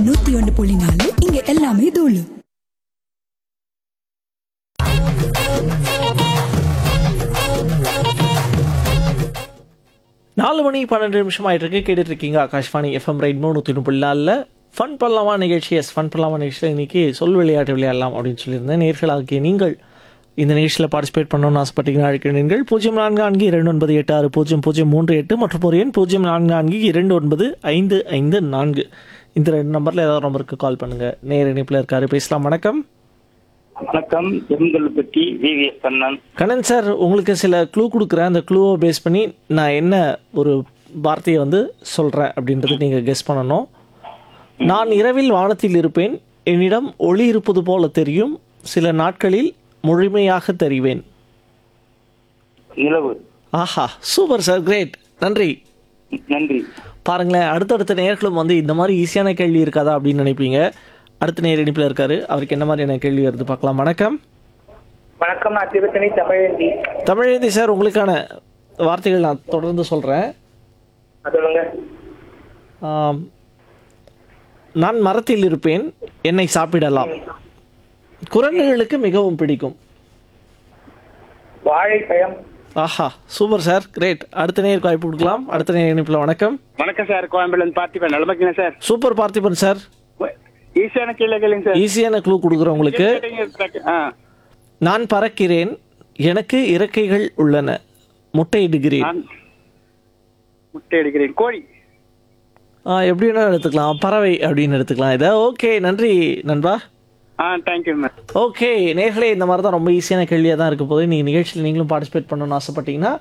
நூத்தி ஒன்னு புள்ளி நாலு இங்க எல்லாமே தூளு நாலு மணி பன்னெண்டு நிமிஷம் ஆயிட்டு இருக்கு கேட்டுட்டு இருக்கீங்க ஆகாஷ்வாணி எஃப்எம் ரைட் மூணு நூற்றி நாலில் ஃபன் பண்ணலாமா நிகழ்ச்சி எஸ் ஃபன் பண்ணலாமா நிகழ்ச்சியில் இன்னைக்கு சொல் விளையாட்டு விளையாடலாம் அப்படின்னு சொல்லியிருந்தேன் நேர்களாகிய நீங்கள் இந்த நிகழ்ச்சியில் பார்ட்டிசிபேட் பண்ணணும்னு ஆசைப்பட்டீங்கன்னா அழைக்கிறீர்கள் பூஜ்ஜியம் நான்கு நான்கு இரண்டு ஒன்பது எட்டு ஆறு பூஜ்ஜியம் பூஜ்ஜியம் மூன்று எட்டு மற்றும் ஒரு எண் பூஜ்ஜியம் நான்கு நான்கு இரண்டு ஒன்பது ஐந்து ஐந்து நான்கு இந்த ரெண்டு நம்பரில் ஏதாவது நம்பருக்கு கால் பண்ணுங்கள் நேர் இணைப்பில் இருக்காரு பேசலாம் வணக்கம் வணக்கம் எங்கல்பட்டி விவிஎஸ் கண்ணன் கண்ணன் சார் உங்களுக்கு சில க்ளூ கொடுக்குறேன் அந்த க்ளூவை பேஸ் பண்ணி நான் என்ன ஒரு வார்த்தையை வந்து சொல்கிறேன் அப்படின்றது நீங்கள் கெஸ் பண்ணணும் நான் இரவில் வானத்தில் இருப்பேன் என்னிடம் ஒளி இருப்பது போல தெரியும் சில நாட்களில் முழுமையாக தெரிவேன் நிலவு ஆஹா சூப்பர் சார் கிரேட் நன்றி நன்றி பாருங்களேன் அடுத்தடுத்த நேர்களும் வந்து இந்த மாதிரி ஈஸியான கேள்வி இருக்காதா அப்படின்னு நினைப்பீங்க அடுத்த நேர் இணைப்பில் இருக்காரு அவருக்கு என்ன மாதிரியான கேள்வி வருது பார்க்கலாம் வணக்கம் வணக்கம் நான் திருத்தணி தமிழந்தி தமிழேந்தி சார் உங்களுக்கான வார்த்தைகள் நான் தொடர்ந்து சொல்கிறேன் சொல்லுங்க ஆம். நான் மரத்தில் இருப்பேன் என்னை சாப்பிடலாம் குரங்குகளுக்கு மிகவும் பிடிக்கும் வாழைப்பழம் ஆஹா சூப்பர் சார் கிரேட் அடுத்த நேருக்கு வாய்ப்பு கொடுக்கலாம் அடுத்த நேர் இணைப்பில் வணக்கம் வணக்கம் சார் கோயம்பேடு பார்த்திபன் நல்லா இருக்கீங்க சார் சூப்பர் பார்த்திபன் சார் ஈஸியான கீழே கேளுங்க சார் ஈஸியான க்ளூ கொடுக்குறேன் உங்களுக்கு ஆ நான் பறக்கிறேன் எனக்கு இறக்கைகள் உள்ளன முட்டையிடுகிறேன் நான் முட்டை எடுக்கிறேன் கோழி ஆ, எப்படி வேணாலும் எடுத்துக்கலாம் பறவை அப்படின்னு எடுத்துக்கலாம் இதை ஓகே நன்றி நண்பா ஆ தேங்க்யூ மேம் ஓகே நேர்களே இந்த மாதிரி தான் ரொம்ப ஈஸியான கேள்வியாக தான் இருக்க போது நீங்கள் நிகழ்ச்சியில் நீங்களும் பார்ட்டிசிபேட் பண்ணணும்னு ஆசைப்பட்டீங்கன்னா